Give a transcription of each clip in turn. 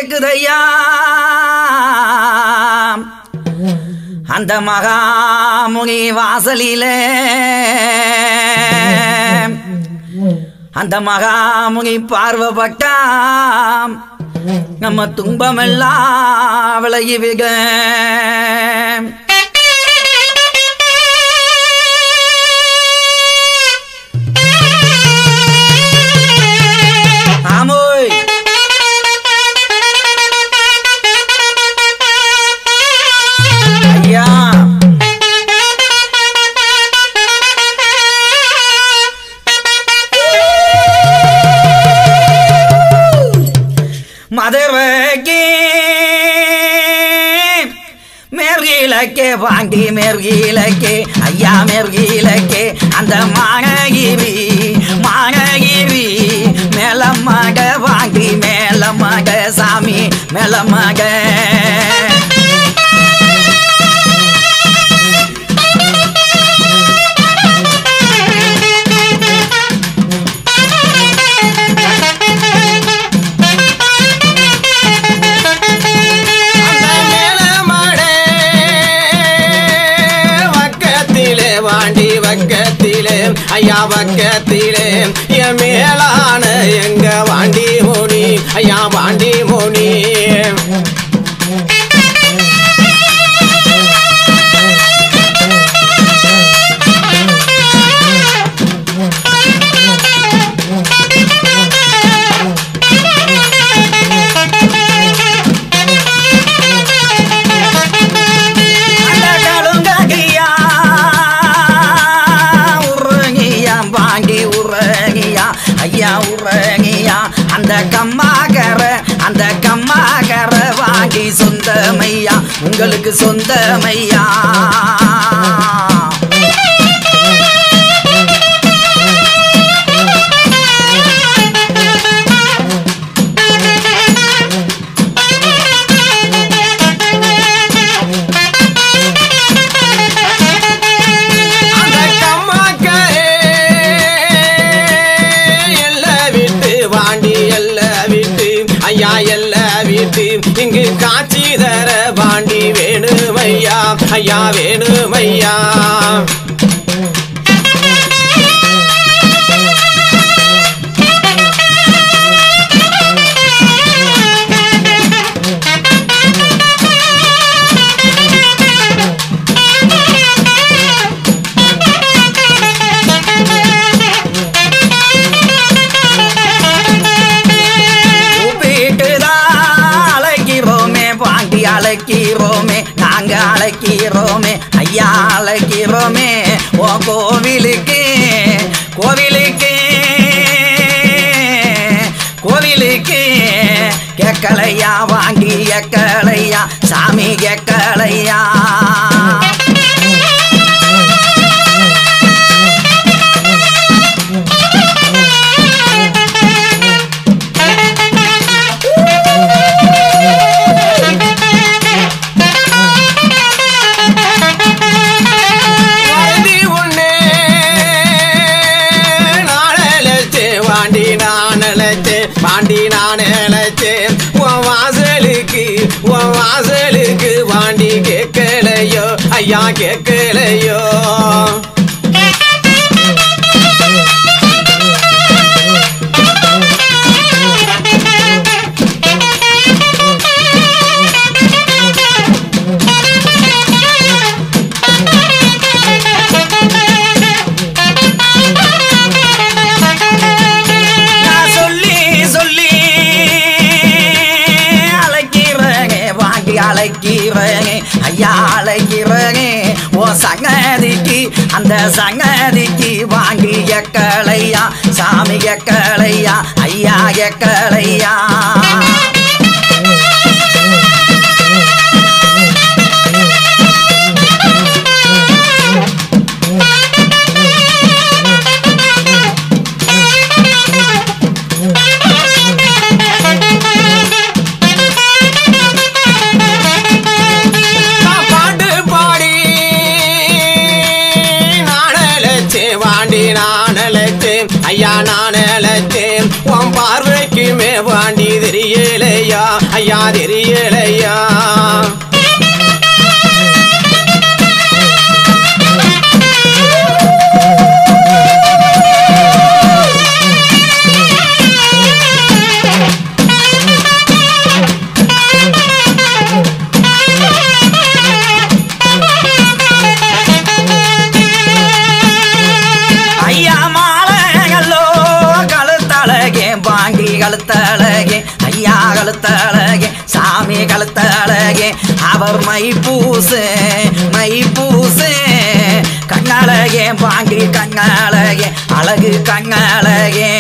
கேக்குதையா அந்த மகாமுனி வாசலிலே அந்த மகாமுனி பார்வப்பட்டாம் நம்ம துன்பமெல்லாம் விலகி விக ஆமோய் ஐயா மதுரைக்கு மேற்கிழக்கே பாண்டி மேற்கிழக்கே ஐயா மேற்கிழக்கே அந்த மானகிரி மானகிரி மேலமாக பாண்டி மேலமாக சாமி மேலமாக அந்த மேலமடை வக்கத்திலே வாண்டி வக்கத்திலே ஐயா வக்கத்திலே என் மேலான எங்க வாண்டி மோனி ஐயா வாண்டி மோனி அந்த கடுங்கடியா உறங்கியா பாண்டி உறங்கியா ஐயா உறங்கியா அந்த கம்மாகர அந்த கம்மாகர வாங்கி சொந்தமையா உங்களுக்கு சொந்தமையா அந்த கம்மாக்கரே எல்ல விட்டு வாண்டி எல்ல விட்டு ஐயா எல்ல விட்டு இங்கு காட்சி தர வாண்டி வேணுமையா ஐயா வேணுமையா கூப்பிட்டுதான் அழைக்கிறோமே பாண்டி அழைக்கிறோமே நாங்க அழைக்கிறோமே ஐயா அழைக்கிறோமே ஓ கோவிலுக்கு கோவிலுக்கு கோவிலுக்கு கேக்கலையா வாங்கி எக்கலையா சாமி கேக்கலையா வாண்டி உன்னே நான் அழைச்சேன் வாண்டி நான் அழைச்சேன் வாண்டி நான் அழைச்சேன் உன் வாசலுக்கு உன் வாசலுக்கு வாண்டி கேட்கலையோ ஐயா கேட்கலையோ நான் சொல்லி சொல்லி அழைக்கிறேங்க வாங்கி அழைக்கிறேங்க ஐயா அழைக்கிறேங்க ஓ சங்கதிக்கு அந்த சங்கதிக்கு வாங்கி எக்கலையா சாமி எக்கலையா ஐயா எக்கலையா நான் பாட்டு பாடி நான் அழைச்சேன் வாண்டி நான் அழைச்சேன் ஐயா நான் அழைச்சேன் உன் பார்வைக்குமே வாண்டி தெரியலையா ஐயா தெரியலையா ஐயா மாலையல்லோ கழுத்தழகே பாண்டி கழுத்தழகே ஐயா கழுத்தழகே சாமி கழுத்தழகே அவர் மை பூசு மை பூசு கண்ணழகே பாண்டி கண்ணழகே அழகு கண்ணழகே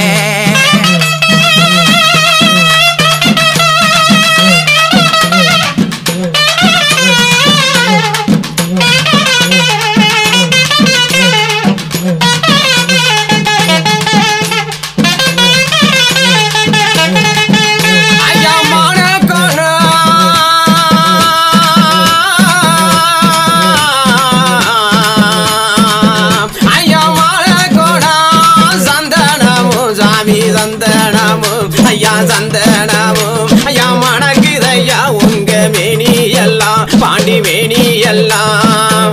ஐயா மானக்கோணா ஐயா மானக்கோணா சந்தனமும் சாமி சந்தனமும் ஐயா சந்தனமும் ஐயா மணக்குதையா உங்க மேனி எல்லாம் பாண்டி மேனி எல்லாம்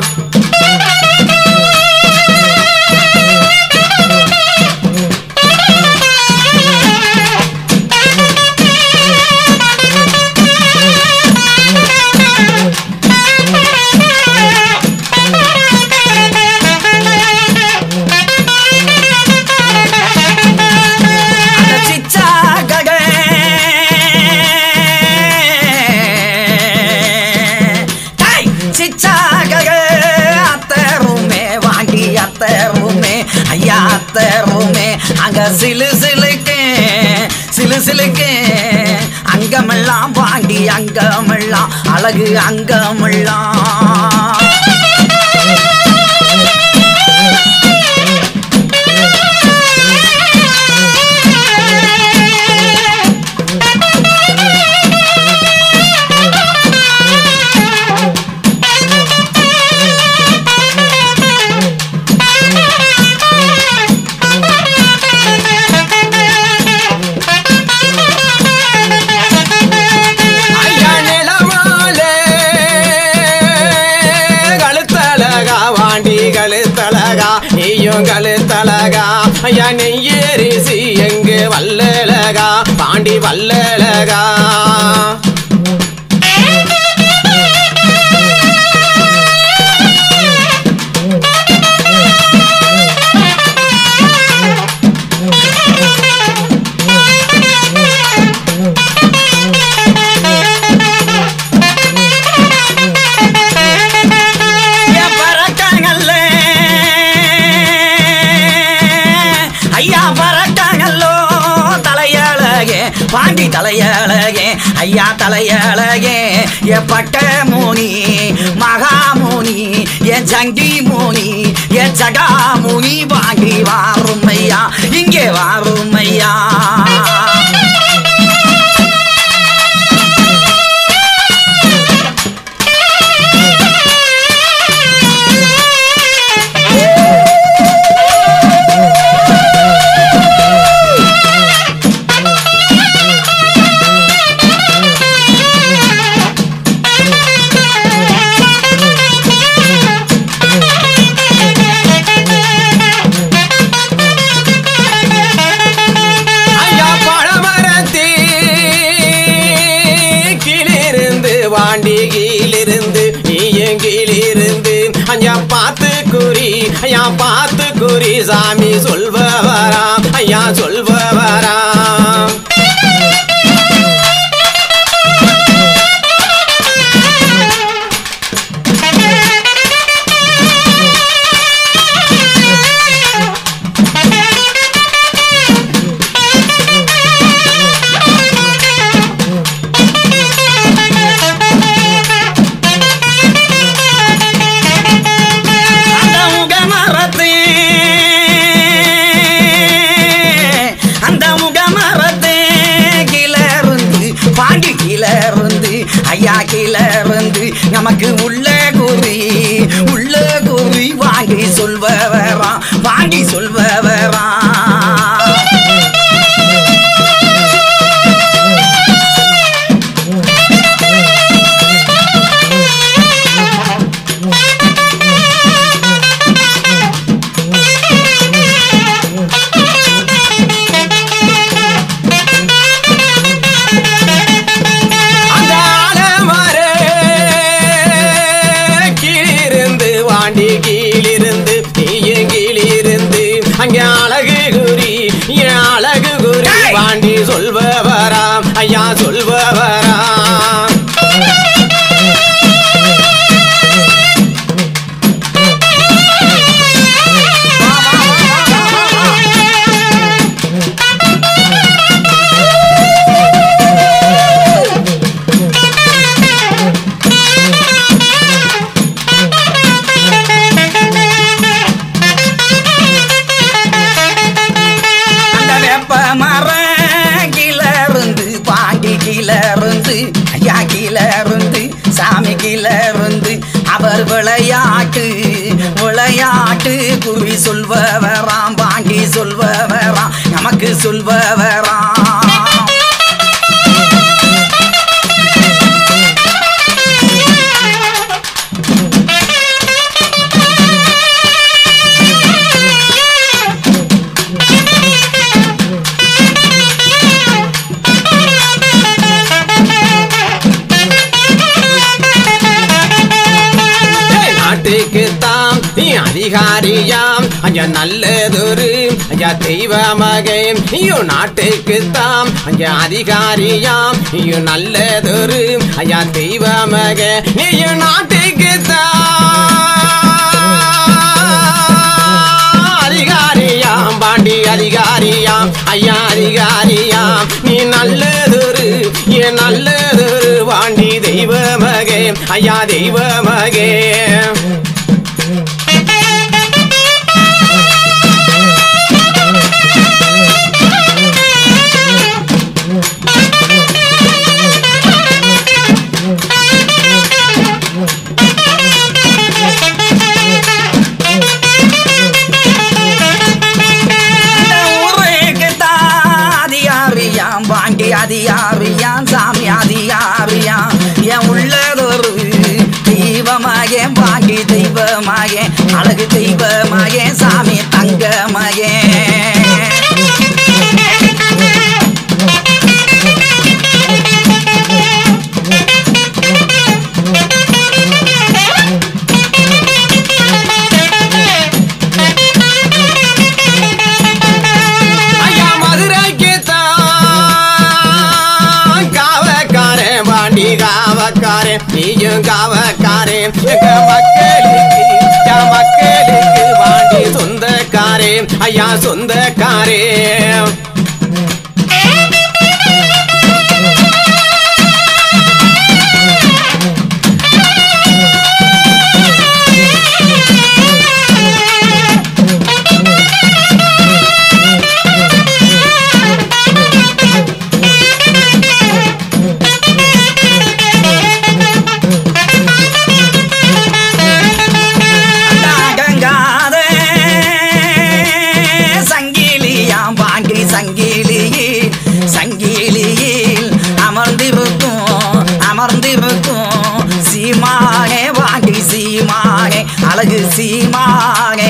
அந்த சிச்சா ககே டேய் சிச்சா ககே அத்தருமே வாங்கி அத்தருமே ஐயா அத்தருமே அங்க சிலு சிலுக்கு சிலு சிலுக்கு அங்கமெல்லாம் வாங்கி அங்கமெல்லாம் அழகு அங்கமெல்லாம் ஐயா நிலமாலே கழுத்தழகா வாண்டி கழுத்தழகா நீயும் கழுத்தழகா ஐயா நெய்யரிசி எங்கு வல்லழகா பாண்டி வல்லழகா ஐயா பறக்காங்கல்ல ஐயா பறக்காங்கல்லோ தலையழகே பாண்டி தலையழகே ஐயா தலையழகே எ பட்ட மூனி மகாமுனி என் ஜங்கி மூனி என் ஜகா முனி வாங்கி வாருமையா இங்கே வாருமையா ஐயா பழமரத்தி கீழிருந்து வாண்டி கீழிருந்து நீயும் கீழிருந்து ஐயா பார்த்து குறி ஐயா பார்த்து குறி சாமி சொல்பவராம் ஐயா சொல்பவராம் அந்த முகமரத்து அந்த முகமரத்து கிளருந்து பாண்டி கிளருந்து ஐயா கிளருந்து நமக்கு உள்ள குறி உள்ள குறி வாங்கி சொல்பவரா வாங்கி சொல்பவரா அழகு குறி என் அழகு குறி டேய்! பாண்டி சொல்பவராம் ஐயா சொல்பவராம் அந்த வெப்ப மரம் கீழே இருந்து பாண்டி கீழே இருந்து ஐயா கீழே இருந்து சாமி கீழே இருந்து அவர் விளையாட்டு விளையாட்டு குறி சொல்பவராம் பாண்டி சொல்பவராம் நமக்கு சொல்பவராம் நாட்டுக்கு தாம் அதிகாரியாம் ஐயா நல்லதொரு ஐயா தெய்வ மகை ஐயோ நாட்டுக்கு தாம் ஐயா அதிகாரியாம் ஐயோ நல்லதொரு ஐயா தெய்வ மகை ஐயோ நாட்டுக்கு அதிகாரியாம் பாண்டி அதிகாரியாம் ஐயா அதிகாரியாம் நீ நல்லதொரு என் நல்லதொரு பாண்டி தெய்வ மகே ஐயா தெய்வ மகே இந்த ஊருக்கு தான் அதிகாரியாம் பாண்டி அதிகாரியாம் சாமி அதிகாரியாம் என் உள்ளதொரு தெய்வமாக பாண்டி தெய்வமாக அழகு தெய்வமாக சாமி தங்கமாக ஐயா மதுரைக்கு தான் காவக்காரன் பாண்டி காவக்காரன் நீயும் காவக்காரன் எங்க மக்களுக்கு என் மக்களுக்கு பாண்டி சொந்தக்காரே ஐயா சொந்தக்காரே அகங்காத சங்கிலியாம் பாண்டி சங்கிலியில் சங்கிலியில் அமர்ந்திருக்கும் அமர்ந்திருக்கும் சீமானே பாண்டி சீமானே அழகு சீமானே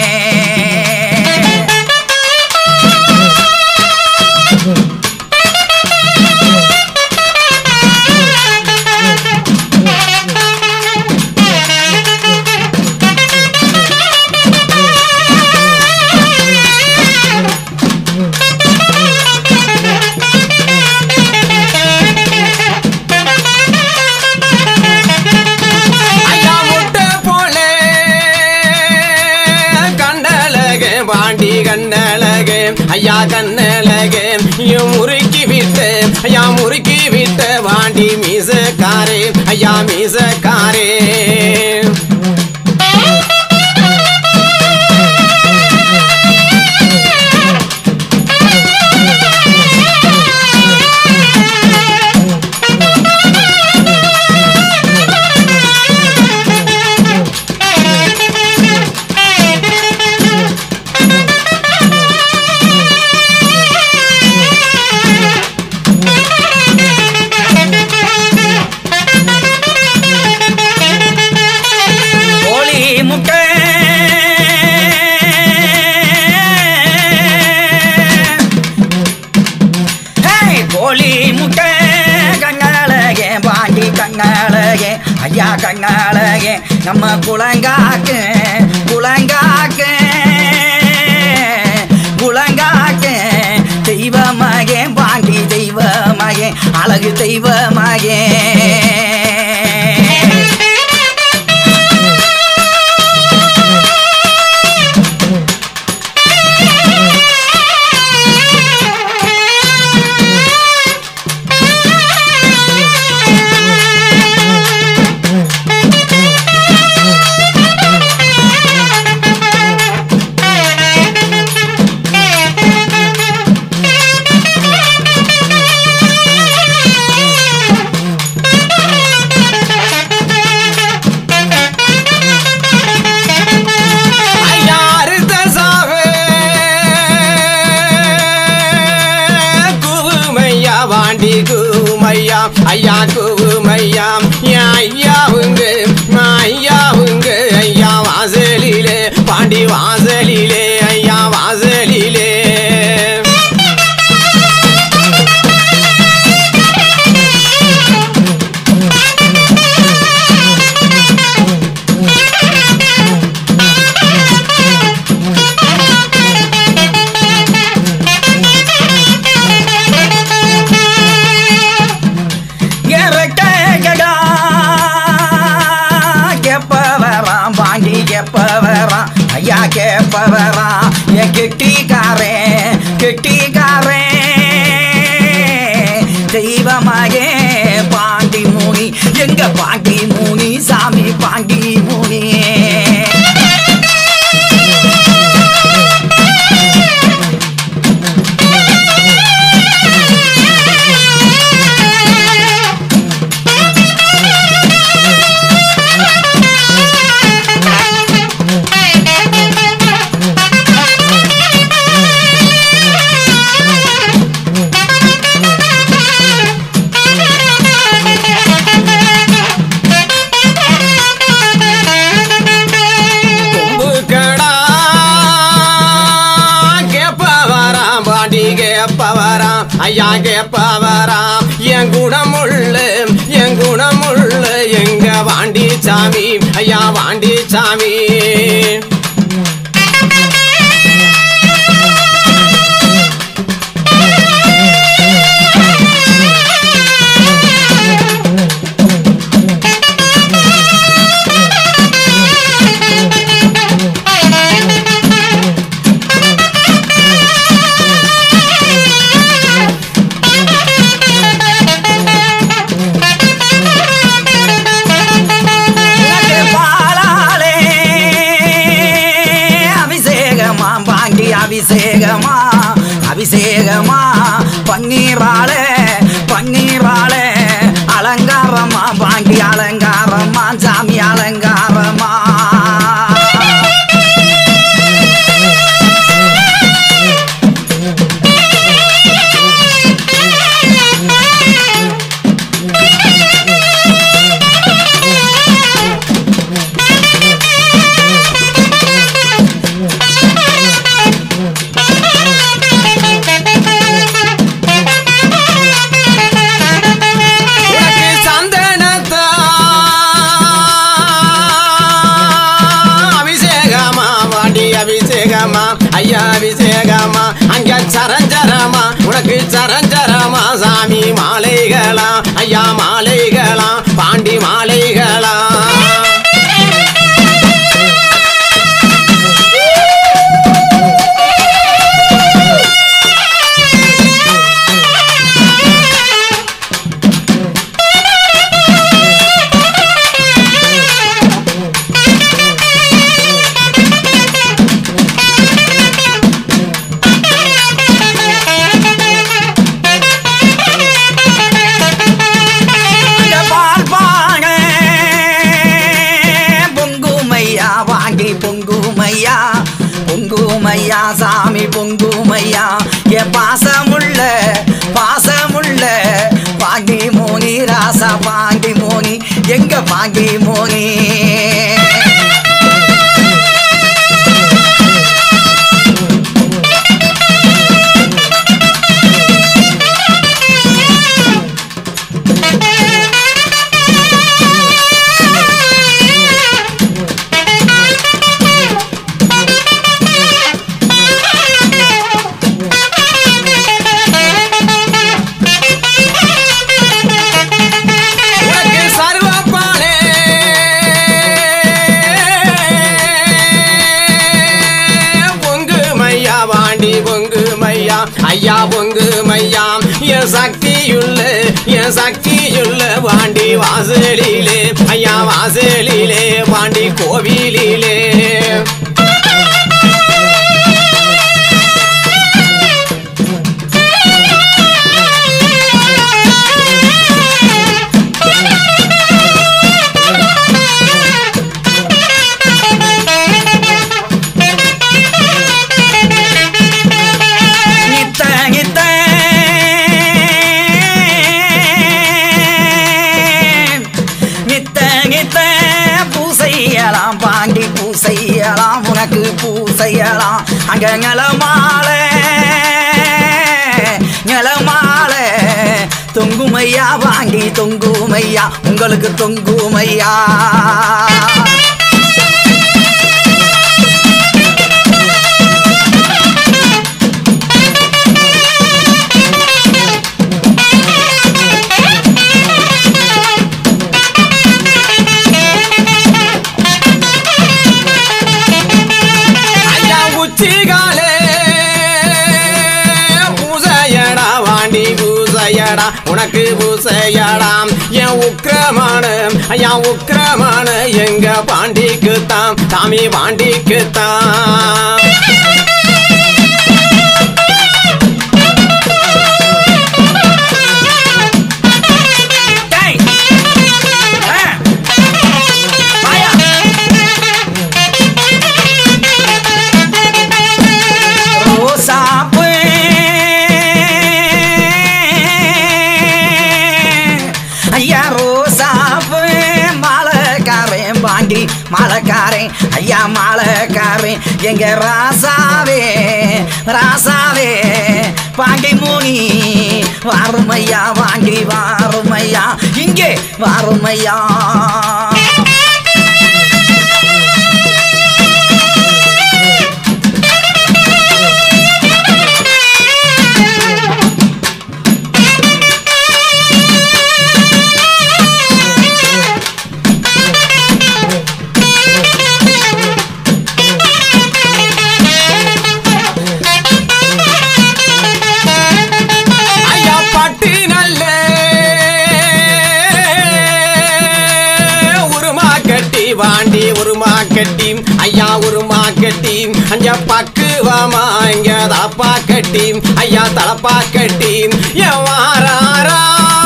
ஐயா முட்டை போல கண்ணழகு பாண்டி கண்ணழகு ஐயா கண்ணழகு ஐயோ முறுக்கி விட்டு ஐயா முறுக்கி விட்டு பாண்டி மீசக்காரே ஐயா மீசக்காரே கோழி முட்டை ஹேய், கோழி முட்டை கண்ணழகே பாண்டி கண்ணழகே ஐயா கண்ணழகே நம்ம குளங்காக்கு குளங்காக்கு அழகு தெய்வமாயே ஐயா அறுத்த சாவே குவுமையா வாண்டி குவுமையா ஐயா குவுமையா என் ஐயாவுங்க ஐயாவுங்க ஐயா வாசலிலே பாண்டி வாசலிலே ஐயா வாசலிலே எரட்டகடா கெப்ப வரான் பாண்டி கெப்ப வரான் ஐயா கெப்ப வரான் என் கெட்டிக்காரே கெட்டிக்காரே தெய்வமாயே பாண்டி மூனி எங்க பாண்டி மூனி சாமி பாண்டி மூனி கும்புக்கடா கேப்ப வரான் பாண்டி கேப்ப வரான் ஐயா கேப்ப வரான் என் குணமுள்ள என் குணமுள்ள எங்க வாண்டி சாமி ஐயா வாண்டி சாமி உனக்கு பாலாலே அபிஷேகமா பாண்டி அபிஷேகமா அபிஷேகமா பன்னீராலே பன்னீராலே அலங்காரமா பாண்டி அலங்காரமா சாமி அலங்காரமா உனக்கு சந்தனத்தா அபிஷேகமா வாண்டி அபிஷேகமா ஐயா அபிஷேகமா அங்க சரஞ்சரமா உனக்கு சரஞ்சரமா சாமி மாலைகளா ஐயா மாலைகளா பாண்டி மாலைகளா அந்த பால் பானை பொங்குமையா வாங்கி பொங்குமையா பொங்குமையா சாமி பொங்குமையா என் பாசமுள்ள பாசமுள்ள பாண்டி மோனி ராசா பாண்டி மோனி எங்க பாண்டி மோனி ஐயா பொங்கு மையாம் என் சக்தியுள்ள என் சக்தியுள்ள பாண்டி வாசலிலே ஐயா வாசலிலே பாண்டி கோவிலிலே நித்த நித்த நித்த நித்த பூசையலாம் பாண்டி பூசையலாம் உனக்கு பூசையலாம் அங்க நிலமால நிலமால தொங்குமையா வாங்கி தொங்குமையா உங்களுக்கு தொங்குமையா ஐயா உச்சிகாலே பூசையடா வாண்டி பூசையடா உனக்கு பூசையடாம் என் உக்கிரமான ஐயா உக்கிரமான எங்க பாண்டிக்குத்தான் சாமி பாண்டிக்குத்தான் டேய் ஆ. வாயா. ரோசாப்பு ஐயா ரோசாப்பு மாலக்காரன் பாண்டி மாலக்காரன் ஐயா மாலக்காரன் எங்க ராசாவே ராசாவே பாண்டி மூனி வாருமையா வாங்கி வாருமையா இங்கே வாருமையா ஐயா பட்டி நல்ல உருமா கட்டி வாண்டி உருமா கட்டி ஐயா உருமா கட்டி அஞ்ச பக்குவமா இங்க தலப்பா கட்டி ஐயா தலப்பா கட்டி என் வாராரா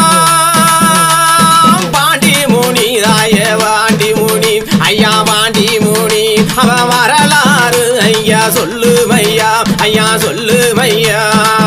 பாண்டி முனி தாய வாண்டி முனி ஐயா வாண்டி முனி அவ வரலாறு ஐயா சொல்லு மையா ஐயா சொல்லு மையா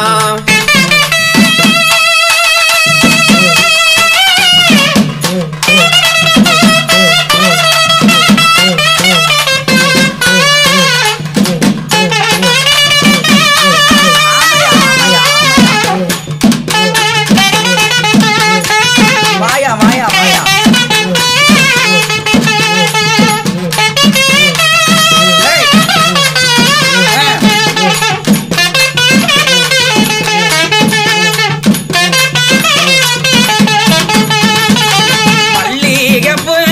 வாயா வாயா வாயா ஏய். ஆ. மல்லிகைப்பூ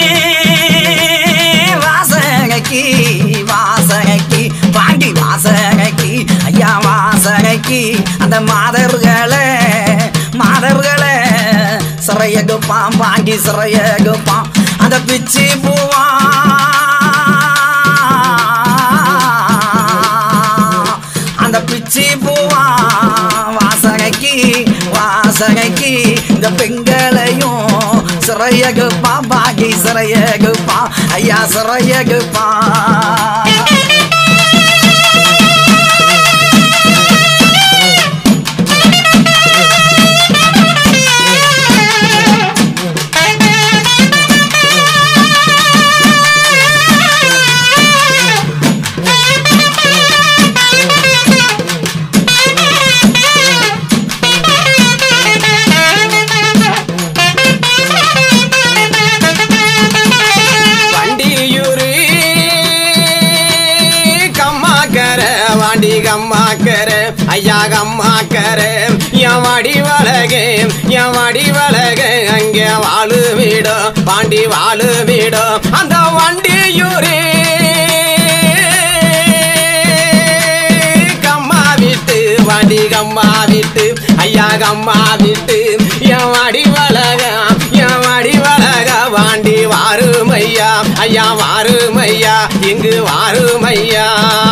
வாசனைக்கு வாசனைக்கு பாண்டி வாசனைக்கு ஐயா வாசனைக்கு அந்த மாதர்களை மாதர்களை சிறையகுப்பான் பாண்டி சிறையகுப்பான் அந்த பிச்சி பூவா அந்த பிச்சி பூவா வாசனைக்கு வாசனைக்கு இந்த பெண்களையும் சிறையகுப்பா பாகி சிறையகுப்பா ஐயா சிறையகுப்பா வண்டியூரு கம்மாக்கர வாண்டி கம்மாக்கர ஐயா கம்மாக்கர என் வாடி வளக என் வாடி வளக அங்கே வாழு வீடு பாண்டி வாழு வீடு அந்த வண்டியூரு கம்மா விட்டு விட்டு வாடி கம்மா விட்டு ஐயா கம்மா விட்டு என் வாடி வளக என் வாடி வளக வாண்டி வாருமையா ஐயா வாருமையா இங்கு வாருமையா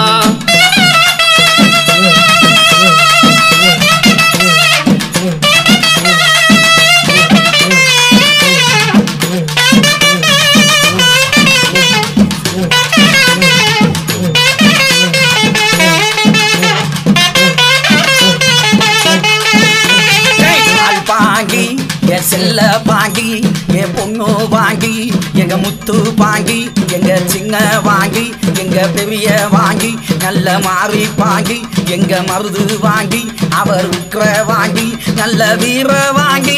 ஆள் பாங்கி என் செல்ல பாங்கி என் பொண்ணு வாங்கி எங்க முத்து வாங்கி எங்க சின்ன வாங்கி எங்க பெரிய வாங்கி நல்ல மாறி பாங்கி எங்க மருது வாங்கி அவர் உக்ர வாங்கி நல்ல வீர வாங்கி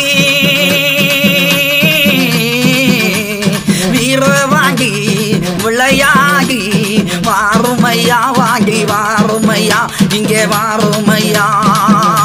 வீர வாங்கி விளையாடி வாருமையா வாங்கி வாருமையா இங்கே வாருமையா